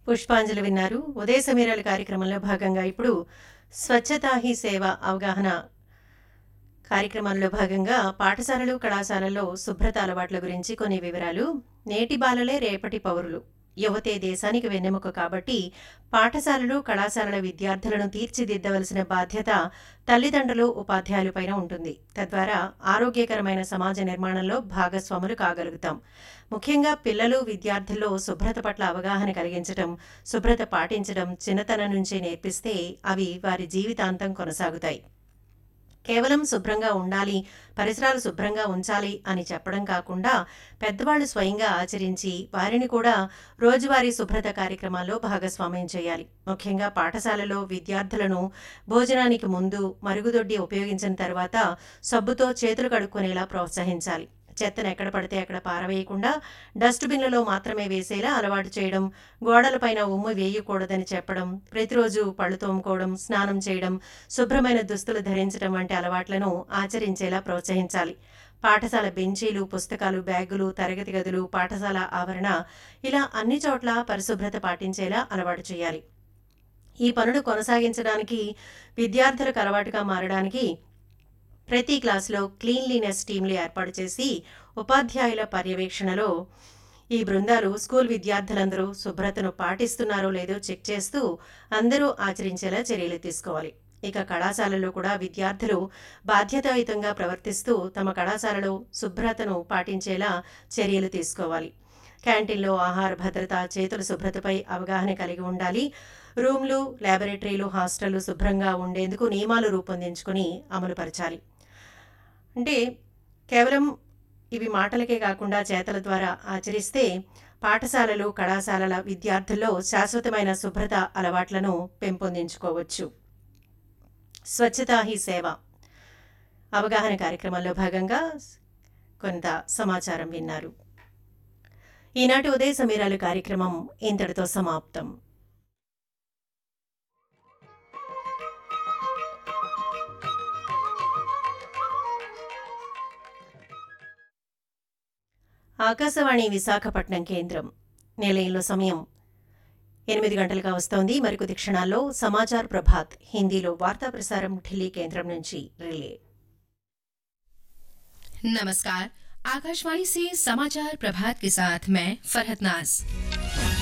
పుష్పాంజలి విన్నారు ఉదయ సమీరాల కార్యక్రమంలో భాగంగా ఇప్పుడు స్వచ్ఛతా హీ సేవ అవగాహన కార్యక్రమంలో భాగంగా పాఠశాలలు కళాశాలల్లో శుభ్రత అలవాట్ల గురించి కొన్ని వివరాలు నేటి బాలలే రేపటి పౌరులు యువతే దేశానికి వెన్నెముక కాబట్టి పాఠశాలలు కళాశాలల విద్యార్థులను తీర్చిదిద్దవలసిన బాధ్యత తల్లిదండ్రులు ఉపాధ్యాయులపైన ఉంటుంది తద్వారా ఆరోగ్యకరమైన సమాజ నిర్మాణంలో భాగస్వాములు కాగలుగుతాం ముఖ్యంగా పిల్లలు విద్యార్థుల్లో శుభ్రత పట్ల అవగాహన కలిగించడం శుభ్రత పాటించడం చిన్నతనం నుంచే నేర్పిస్తే అవి వారి జీవితాంతం కొనసాగుతాయి కేవలం శుభ్రంగా ఉండాలి పరిసరాలు శుభ్రంగా ఉంచాలి అని చెప్పడం కాకుండా పెద్దవాళ్ళు స్వయంగా ఆచరించి వారిని కూడా రోజువారీ శుభ్రత కార్యక్రమాల్లో భాగస్వామ్యం చేయాలి ముఖ్యంగా పాఠశాలలో విద్యార్థులను భోజనానికి ముందు మరుగుదొడ్డి ఉపయోగించిన తర్వాత సబ్బుతో చేతులు కడుక్కునేలా ప్రోత్సహించాలి చెత్తను ఎక్కడ పడితే అక్కడ పారవేయకుండా డస్ట్బిన్లలో మాత్రమే వేసేలా అలవాటు చేయడం గోడలపైన ఉమ్ము వేయకూడదని చెప్పడం ప్రతిరోజు పళ్ళు తోముకోవడం స్నానం చేయడం శుభ్రమైన దుస్తులు ధరించడం వంటి అలవాట్లను ఆచరించేలా ప్రోత్సహించాలి పాఠశాల బెంచీలు పుస్తకాలు బ్యాగులు తరగతి గదులు పాఠశాల ఆవరణ ఇలా అన్ని చోట్ల పరిశుభ్రత పాటించేలా అలవాటు చేయాలి ఈ పనులు కొనసాగించడానికి విద్యార్థులకు అలవాటుగా మారడానికి ప్రతి క్లాసులో క్లీన్లీనెస్ టీంలు ఏర్పాటు చేసి ఉపాధ్యాయుల పర్యవేక్షణలో ఈ బృందాలు స్కూల్ విద్యార్థులందరూ శుభ్రతను పాటిస్తున్నారో లేదో చెక్ చేస్తూ అందరూ ఆచరించేలా చర్యలు తీసుకోవాలి ఇక కళాశాలలో కూడా విద్యార్థులు బాధ్యతాయుతంగా ప్రవర్తిస్తూ తమ కళాశాలలో శుభ్రతను పాటించేలా చర్యలు తీసుకోవాలి క్యాంటీన్లో ఆహార భద్రత చేతుల శుభ్రతపై అవగాహన కలిగి ఉండాలి రూమ్లు ల్యాబొరేటరీలు హాస్టళ్లు శుభ్రంగా ఉండేందుకు నియమాలు రూపొందించుకుని అమలుపరచాలి అంటే కేవలం ఇవి మాటలకే కాకుండా చేతల ద్వారా ఆచరిస్తే పాఠశాలలు కళాశాలల విద్యార్థుల్లో శాశ్వతమైన శుభ్రత అలవాట్లను పెంపొందించుకోవచ్చు స్వచ్ఛతా హీ సేవ అవగాహన కార్యక్రమంలో భాగంగా కొంత సమాచారం విన్నారు ఈనాటి ఉదయ సమీరాలు కార్యక్రమం ఇంతటితో సమాప్తం ఆకాశవాణి విశాఖపట్నం కేంద్రం నిలయంలో సమయం ఎనిమిది గంటలుగా వస్తోంది మరికొద్ది క్షణాల్లో సమాచార్ ప్రభాత్ హిందీలో వార్తా ప్రసారం ఢిల్లీ కేంద్రం నుంచి రిలే नमस्कार आकाशवाणी से समाचार प्रभात के साथ मैं फरहत नाज